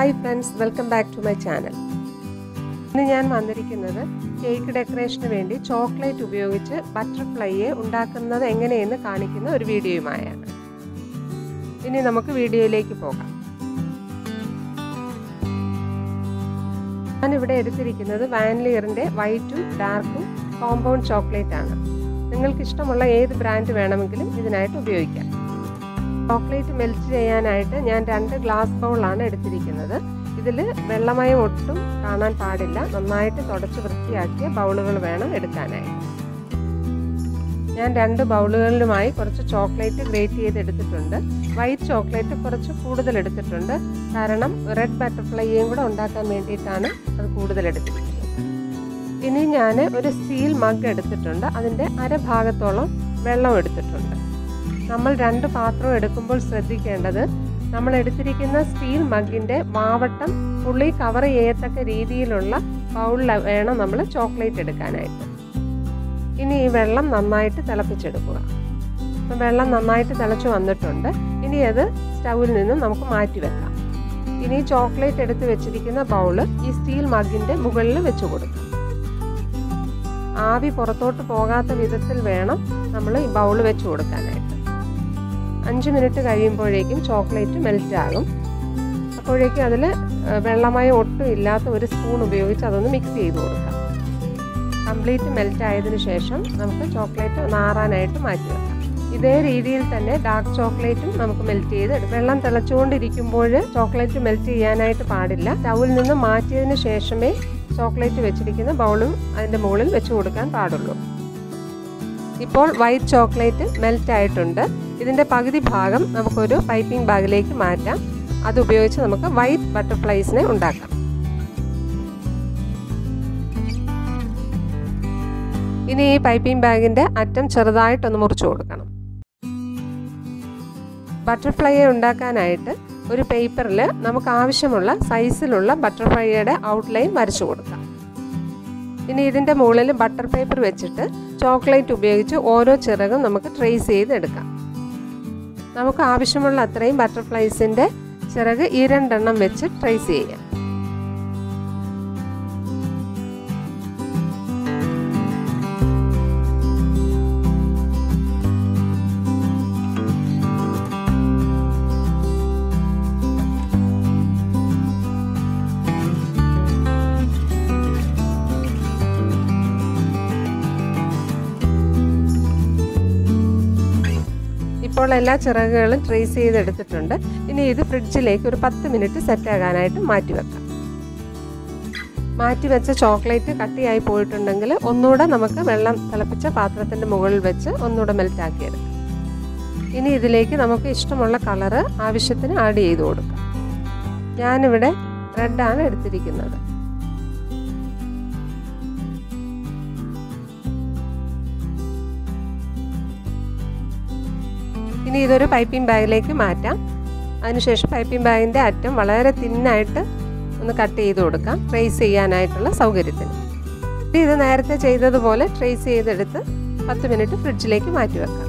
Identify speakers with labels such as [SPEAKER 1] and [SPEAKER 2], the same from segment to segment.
[SPEAKER 1] hi friends welcome back to my channel ഇന്ന് ഞാൻ വന്നിരിക്കുന്നത് കേക്ക് ഡെക്കറേഷന് വേണ്ടി ചോക്ലേറ്റ് ഉപയോഗിച്ച് ബട്ടർഫ്ലൈയെ ഉണ്ടാക്കുന്നത് എങ്ങനെയെന്ന് കാണിക്കുന്ന ഒരു വീഡിയോയുമായാണ് ഇനി നമുക്ക് വീഡിയോയിലേക്ക് പോകാം ഞാനിവിടെ എടുത്തിരിക്കുന്നത് വാൻലിയറിൻ്റെ വൈറ്റും ഡാർക്കും കോമ്പൗണ്ട് ചോക്ലേറ്റ് ആണ് നിങ്ങൾക്ക് ഇഷ്ടമുള്ള ഏത് ബ്രാൻഡ് വേണമെങ്കിലും ഇതിനായിട്ട് ഉപയോഗിക്കാം ചോക്ലേറ്റ് മെൽറ്റ് ചെയ്യാനായിട്ട് ഞാൻ രണ്ട് ഗ്ലാസ് ബൗളാണ് എടുത്തിരിക്കുന്നത് ഇതിൽ വെള്ളമയം ഒട്ടും കാണാൻ പാടില്ല നന്നായിട്ട് തുടച്ച് വൃത്തിയാക്കിയ ബൗളുകൾ വേണം എടുക്കാനായിട്ട് ഞാൻ രണ്ട് ബൗളുകളിലുമായി കുറച്ച് ചോക്ലേറ്റ് ഗ്രേറ്റ് ചെയ്ത് എടുത്തിട്ടുണ്ട് വൈറ്റ് ചോക്ലേറ്റ് കുറച്ച് കൂടുതൽ എടുത്തിട്ടുണ്ട് കാരണം റെഡ് ബട്ടർഫ്ലൈയും കൂടെ ഉണ്ടാക്കാൻ വേണ്ടിയിട്ടാണ് അത് കൂടുതൽ എടുത്തിരിക്കുന്നത് ഇനി ഞാൻ ഒരു സ്റ്റീൽ മഗ് എടുത്തിട്ടുണ്ട് അതിൻ്റെ അരഭാഗത്തോളം വെള്ളം എടുത്തിട്ടുണ്ട് നമ്മൾ രണ്ട് പാത്രം എടുക്കുമ്പോൾ ശ്രദ്ധിക്കേണ്ടത് നമ്മൾ എടുത്തിരിക്കുന്ന സ്റ്റീൽ മഗിൻ്റെ മാവട്ടം പുള്ളി കവർ ചെയ്യത്തക്ക രീതിയിലുള്ള ബൗളിൽ വേണം നമ്മൾ ചോക്ലേറ്റ് എടുക്കാനായിട്ട് ഇനി ഈ വെള്ളം നന്നായിട്ട് തിളപ്പിച്ചെടുക്കുക അപ്പം വെള്ളം നന്നായിട്ട് തിളച്ച് വന്നിട്ടുണ്ട് ഇനി അത് സ്റ്റൗവിൽ നിന്നും നമുക്ക് മാറ്റി വെക്കാം ഇനി ചോക്ലേറ്റ് എടുത്ത് വെച്ചിരിക്കുന്ന ബൗള് ഈ സ്റ്റീൽ മഗിൻ്റെ മുകളിൽ വെച്ച് കൊടുക്കാം ആവി പുറത്തോട്ട് പോകാത്ത വിധത്തിൽ വേണം നമ്മൾ ഈ ബൗള് വെച്ച് കൊടുക്കാനായിട്ട് അഞ്ച് മിനിറ്റ് കഴിയുമ്പോഴേക്കും ചോക്ലേറ്റ് മെൽറ്റ് ആകും അപ്പോഴേക്കും അതിൽ വെള്ളമയം ഒട്ടും ഇല്ലാത്ത ഒരു സ്പൂൺ ഉപയോഗിച്ച് അതൊന്ന് മിക്സ് ചെയ്ത് കൊടുക്കാം കംപ്ലീറ്റ് മെൽറ്റ് ആയതിനു ശേഷം നമുക്ക് ചോക്ലേറ്റ് നാറാനായിട്ട് മാറ്റി വെക്കാം ഇതേ രീതിയിൽ തന്നെ ഡാർക്ക് ചോക്ലേറ്റും നമുക്ക് മെൽറ്റ് ചെയ്ത് വെള്ളം തിളച്ചുകൊണ്ടിരിക്കുമ്പോൾ ചോക്ലേറ്റ് മെൽറ്റ് ചെയ്യാനായിട്ട് പാടില്ല സ്റ്റൗവിൽ നിന്ന് മാറ്റിയതിന് ശേഷമേ ചോക്ലേറ്റ് വെച്ചിരിക്കുന്ന ബൗളും അതിൻ്റെ മുകളിൽ വെച്ച് കൊടുക്കാൻ പാടുള്ളൂ ഇപ്പോൾ വൈറ്റ് ചോക്ലേറ്റ് മെൽറ്റ് ആയിട്ടുണ്ട് ഇതിൻ്റെ പകുതി ഭാഗം നമുക്കൊരു പൈപ്പിംഗ് ബാഗിലേക്ക് മാറ്റാം അത് ഉപയോഗിച്ച് നമുക്ക് വൈറ്റ് ബട്ടർഫ്ലൈസിനെ ഉണ്ടാക്കാം ഇനി ഈ പൈപ്പിംഗ് ബാഗിൻ്റെ അറ്റം ചെറുതായിട്ടൊന്ന് മുറിച്ചു കൊടുക്കണം ബട്ടർഫ്ലൈയെ ഉണ്ടാക്കാനായിട്ട് ഒരു പേപ്പറിൽ നമുക്ക് ആവശ്യമുള്ള സൈസിലുള്ള ബട്ടർഫ്ലൈയുടെ ഔട്ട്ലൈൻ വരച്ചു കൊടുക്കാം ഇനി ഇതിൻ്റെ മുകളിൽ ബട്ടർ പേപ്പർ വെച്ചിട്ട് ചോക്ലേറ്റ് ഉപയോഗിച്ച് ഓരോ ചിറകും നമുക്ക് ട്രേസ് ചെയ്തെടുക്കാം നമുക്ക് ആവശ്യമുള്ള അത്രയും ബട്ടർഫ്ലൈസിൻ്റെ ചിറക് ഈ രണ്ടെണ്ണം വെച്ച് ട്രേസ് ചെയ്യാം ഇപ്പോൾ എല്ലാ ചിറകുകളും ട്രേസ് ചെയ്തെടുത്തിട്ടുണ്ട് ഇനി ഇത് ഫ്രിഡ്ജിലേക്ക് ഒരു പത്ത് മിനിറ്റ് സെറ്റ് ആകാനായിട്ട് മാറ്റി വെക്കാം മാറ്റി വെച്ച ചോക്ലേറ്റ് കട്ടിയായി പോയിട്ടുണ്ടെങ്കിൽ ഒന്നുകൂടെ നമുക്ക് വെള്ളം തിളപ്പിച്ച പാത്രത്തിൻ്റെ മുകളിൽ വെച്ച് ഒന്നുകൂടെ മെൽറ്റാക്കിയെടുക്കാം ഇനി ഇതിലേക്ക് നമുക്ക് ഇഷ്ടമുള്ള കളറ് ആവശ്യത്തിന് ആഡ് ചെയ്ത് കൊടുക്കാം ഞാനിവിടെ റെഡാണ് എടുത്തിരിക്കുന്നത് ഇനി ഇതൊരു പൈപ്പിംഗ് ബാഗിലേക്ക് മാറ്റാം അതിനുശേഷം പൈപ്പിംഗ് ബാഗിൻ്റെ അറ്റം വളരെ തിന്നായിട്ട് ഒന്ന് കട്ട് ചെയ്ത് കൊടുക്കാം ട്രേസ് ചെയ്യാനായിട്ടുള്ള സൗകര്യത്തിന് ഇത് നേരത്തെ ചെയ്തതുപോലെ ട്രേസ് ചെയ്തെടുത്ത് പത്ത് മിനിറ്റ് ഫ്രിഡ്ജിലേക്ക് മാറ്റി വെക്കാം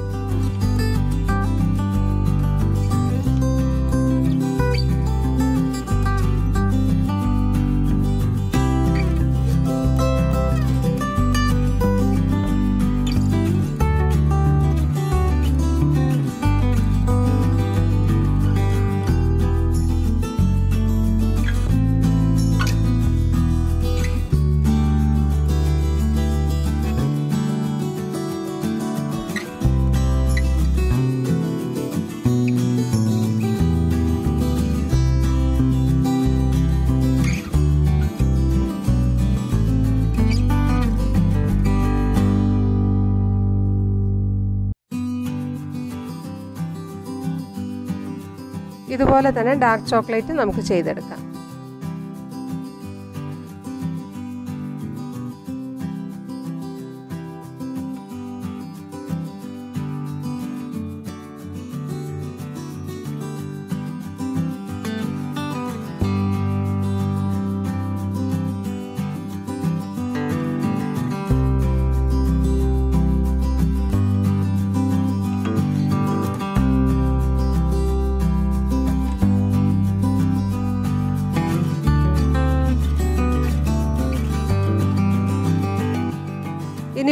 [SPEAKER 1] ഇതുപോലെ തന്നെ ഡാർക്ക് ചോക്ലേറ്റ് നമുക്ക് ചെയ്തെടുക്കാം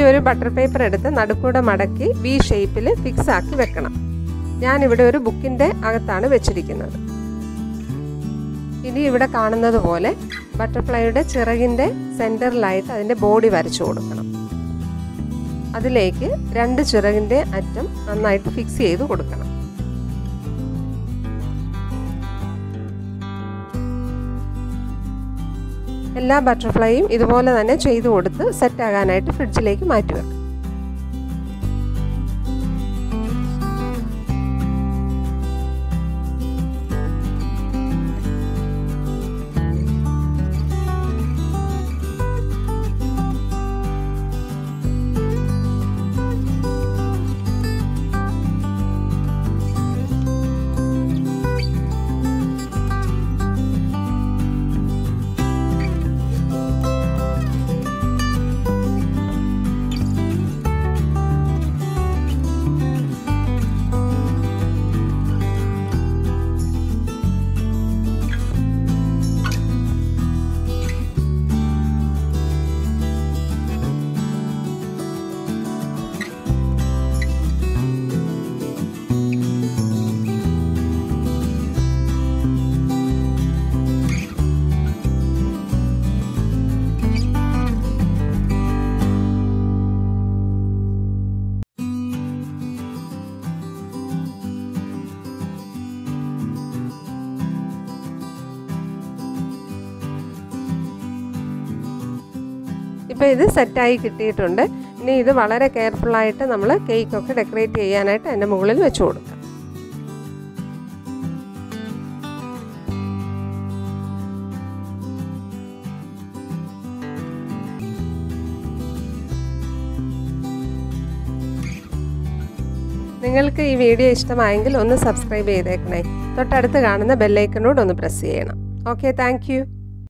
[SPEAKER 1] ഇനി ഒരു ബട്ടർ പേപ്പർ എടുത്ത് നടുക്കൂടെ മടക്കി വി ഷേപ്പിൽ ഫിക്സ് ആക്കി വെക്കണം ഞാനിവിടെ ഒരു ബുക്കിൻ്റെ അകത്താണ് വെച്ചിരിക്കുന്നത് ഇനി ഇവിടെ കാണുന്നത് പോലെ ബട്ടർഫ്ലൈയുടെ ചിറകിൻ്റെ സെൻറ്ററിലായിട്ട് അതിൻ്റെ ബോഡി വരച്ചു കൊടുക്കണം അതിലേക്ക് രണ്ട് ചിറകിൻ്റെ അറ്റം നന്നായിട്ട് ഫിക്സ് ചെയ്ത് കൊടുക്കണം എല്ലാ ബട്ടർഫ്ലൈയും ഇതുപോലെ തന്നെ ചെയ്തു കൊടുത്ത് സെറ്റ് ആകാനായിട്ട് ഫ്രിഡ്ജിലേക്ക് മാറ്റി വെക്കാം ഇപ്പോൾ ഇത് സെറ്റായി കിട്ടിയിട്ടുണ്ട് ഇനി ഇത് വളരെ കെയർഫുള്ളായിട്ട് നമ്മൾ കേക്കൊക്കെ ഡെക്കറേറ്റ് ചെയ്യാനായിട്ട് അതിൻ്റെ മുകളിൽ വെച്ച് കൊടുക്കാം നിങ്ങൾക്ക് ഈ വീഡിയോ ഇഷ്ടമായെങ്കിൽ ഒന്ന് സബ്സ്ക്രൈബ് ചെയ്തേക്കണേ തൊട്ടടുത്ത് കാണുന്ന ബെല്ലൈക്കനോട് ഒന്ന് പ്രസ് ചെയ്യണം ഓക്കെ താങ്ക്